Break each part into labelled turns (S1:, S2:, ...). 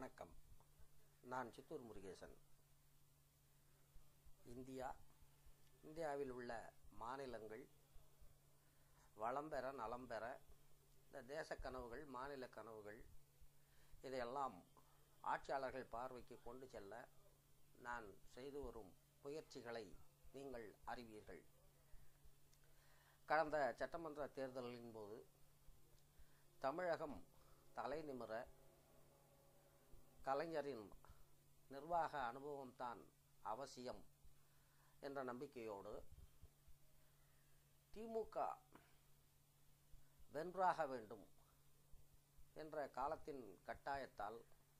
S1: வணக்கம் நான் சித்தூர் முருகேசன் இந்தியா இந்தியாவில் உள்ள மாநிலங்கள் வளம் பெற நலம் பெற இந்த தேச கனவுகள் மாநில கனவுகள் இதையெல்லாம் ஆட்சியாளர்கள் பார்வைக்கு கொண்டு செல்ல நான் செய்து வரும் முயற்சிகளை நீங்கள் அறிவீர்கள் கடந்த சட்டமன்ற தேர்தல்களின் போது தமிழகம் தலை நிமிர கலைஞரின் நிர்வாக அனுபவம்தான் அவசியம் என்ற நம்பிக்கையோடு திமுக வென்றாக வேண்டும் என்ற காலத்தின் கட்டாயத்தால்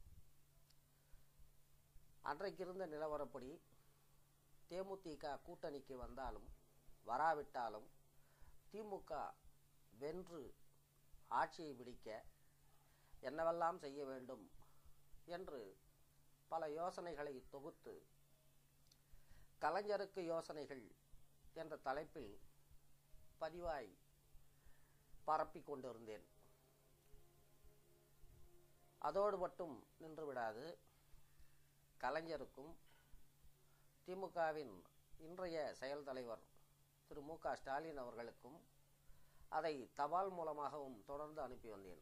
S1: அன்றைக்கிருந்த நிலவரப்படி தேமுதிக கூட்டணிக்கு வந்தாலும் வராவிட்டாலும் திமுக வென்று ஆட்சியை பிடிக்க என்னவெல்லாம் செய்ய வேண்டும் என்று பல யோசனைகளை தொகுத்து கலைஞருக்கு யோசனைகள் என்ற தலைப்பில் பதிவாய் பரப்பிக் கொண்டிருந்தேன் அதோடு மட்டும் நின்று விடாது கலைஞருக்கும் திமுகவின் இன்றைய செயல் தலைவர் திரு மு க ஸ்டாலின் அவர்களுக்கும் அதை தபால் மூலமாகவும் தொடர்ந்து அனுப்பி வந்தேன்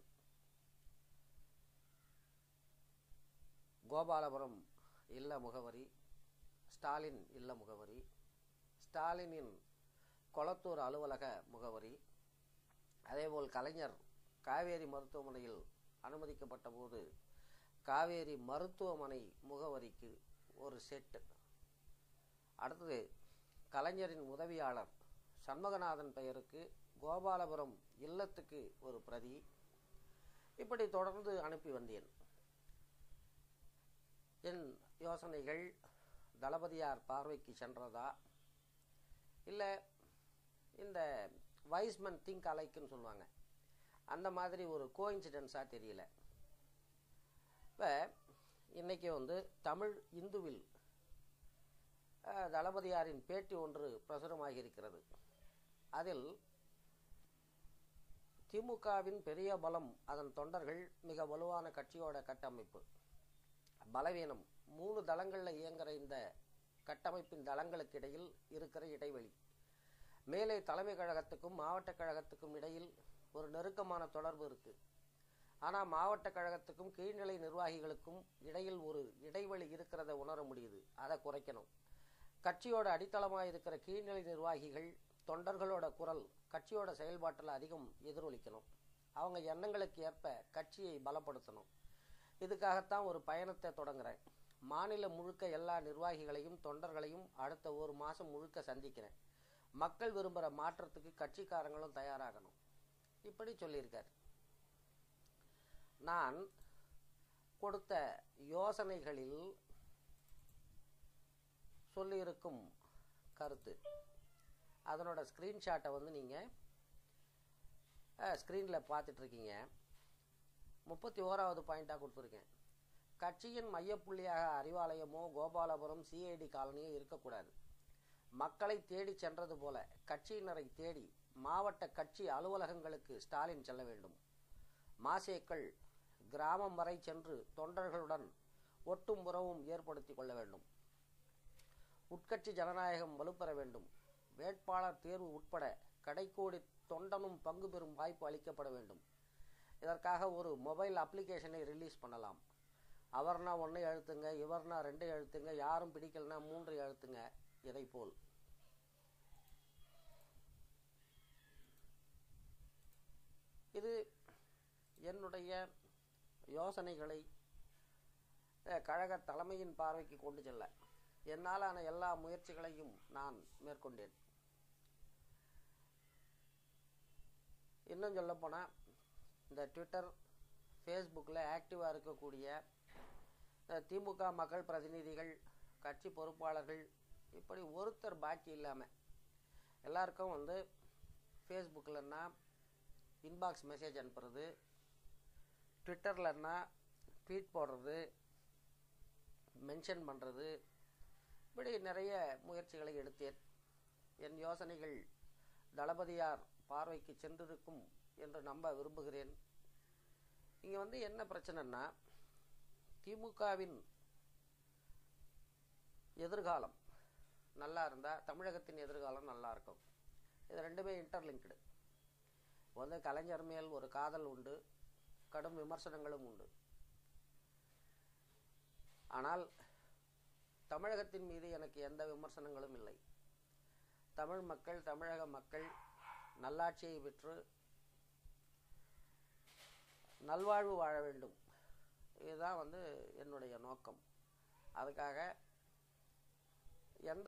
S1: கோபாலபுரம் இல்ல முகவரி ஸ்டாலின் இல்ல முகவரி ஸ்டாலினின் கொளத்தூர் அலுவலக முகவரி அதேபோல் கலைஞர் காவேரி மருத்துவமனையில் அனுமதிக்கப்பட்ட போது காவேரி மருத்துவமனை முகவரிக்கு ஒரு செட்டு அடுத்தது கலைஞரின் உதவியாளர் சண்முகநாதன் பெயருக்கு கோபாலபுரம் இல்லத்துக்கு ஒரு பிரதி இப்படி தொடர்ந்து அனுப்பி வந்தேன் என் யோசனைகள் தளபதியார் பார்வைக்கு சென்றதா இல்லை இந்த வைஸ்மன் திங்க் அலைக்குன்னு சொல்லுவாங்க அந்த மாதிரி ஒரு கோஇன்சிடென்ஸாக தெரியல இப்போ இன்றைக்கி வந்து தமிழ் இந்துவில் அஹ், தளபதியாரின் பேட்டி ஒன்று பிரசுரமாகி இருக்கிறது அதில் திமுகவின் பெரிய பலம் அதன் தொண்டர்கள் மிக வலுவான கட்சியோட கட்டமைப்பு பலவீனம் மூணு தளங்களில் இயங்குற இந்த கட்டமைப்பின் தளங்களுக்கு இடையில் இருக்கிற இடைவெளி மேலே தலைமை கழகத்துக்கும் மாவட்ட கழகத்துக்கும் இடையில் ஒரு நெருக்கமான தொடர்பு இருக்கு ஆனால் மாவட்ட கழகத்துக்கும் கீழ்நிலை நிர்வாகிகளுக்கும் இடையில் ஒரு இடைவெளி இருக்கிறத உணர முடியுது அதை குறைக்கணும் கட்சியோட அடித்தளமாக இருக்கிற கீழ்நிலை நிர்வாகிகள் தொண்டர்களோட குரல் கட்சியோட செயல்பாட்டில் அதிகம் எதிரொலிக்கணும் அவங்க எண்ணங்களுக்கு ஏற்ப கட்சியை பலப்படுத்தணும் இதுக்காகத்தான் ஒரு பயணத்தை தொடங்குறேன் மாநிலம் முழுக்க எல்லா நிர்வாகிகளையும் தொண்டர்களையும் அடுத்த ஒரு மாதம் முழுக்க சந்திக்கிறேன் மக்கள் விரும்புகிற மாற்றத்துக்கு கட்சிக்காரங்களும் தயாராகணும் இப்படி சொல்லியிருக்கார் நான் கொடுத்த யோசனைகளில் சொல்லியிருக்கும் கருத்து அதனோட ஸ்க்ரீன்ஷாட்டை வந்து நீங்கள் ஸ்க்ரீனில் பார்த்துட்ருக்கீங்க முப்பத்தி ஓராவது பாயிண்டாக கொடுத்துருக்கேன் கட்சியின் மையப்புள்ளியாக அறிவாலயமோ கோபாலபுரம் சிஐடி காலனியோ இருக்கக்கூடாது மக்களை தேடி சென்றது போல கட்சியினரை தேடி மாவட்ட கட்சி அலுவலகங்களுக்கு ஸ்டாலின் செல்ல வேண்டும் மாசேக்கள் கிராமம் வரை சென்று தொண்டர்களுடன் ஒட்டும் உறவும் ஏற்படுத்தி கொள்ள வேண்டும் உட்கட்சி ஜனநாயகம் வலுப்பெற வேண்டும் வேட்பாளர் தேர்வு உட்பட கடைக்கோடி தொண்டனும் பங்கு பெறும் வாய்ப்பு அளிக்கப்பட வேண்டும் இதற்காக ஒரு மொபைல் அப்ளிகேஷனை ரிலீஸ் பண்ணலாம் அவர்னா ஒன்றை எழுத்துங்க இவர்னா ரெண்டு எழுத்துங்க யாரும் பிடிக்கலனா மூன்று எழுத்துங்க இதை போல் இது என்னுடைய யோசனைகளை அஹ், கழக தலைமையின் பார்வைக்கு கொண்டு செல்ல என்னாலான எல்லா முயற்சிகளையும் நான் மேற்கொண்டேன் இன்னும் சொல்லப்போனால் இந்த ட்விட்டர் ஃபேஸ்புக்கில் ஆக்டிவாக இருக்கக்கூடிய அஹ், திமுக மக்கள் பிரதிநிதிகள் கட்சி பொறுப்பாளர்கள் இப்படி ஒருத்தர் பாக்கி இல்லாமல் எல்லாருக்கும் வந்து ஃபேஸ்புக்கில்னா இன்பாக்ஸ் மெசேஜ் அனுப்புறது ட்விட்டர்லன்னா ட்வீட் போடுறது மென்ஷன் பண்ணுறது இப்படி நிறைய முயற்சிகளை எடுத்தேன் என் யோசனைகள் தளபதியார் பார்வைக்கு சென்றிருக்கும் என்று நம்ப விரும்புகிறேன் இங்கே வந்து என்ன பிரச்சனைன்னா திமுகவின் எதிர்காலம் நல்லா இருந்தால் தமிழகத்தின் எதிர்காலம் நல்லா இருக்கும் இது ரெண்டுமே இன்டர்லிங்க்டு வந்து கலைஞர் மேல் ஒரு காதல் உண்டு கடும் விமர்சனங்களும் உண்டு ஆனால் தமிழகத்தின் மீது எனக்கு எந்த விமர்சனங்களும் இல்லை தமிழ் மக்கள் தமிழக மக்கள் நல்லாட்சியை பெற்று நல்வாழ்வு வாழ வேண்டும் இதுதான் வந்து என்னுடைய நோக்கம் அதுக்காக எந்த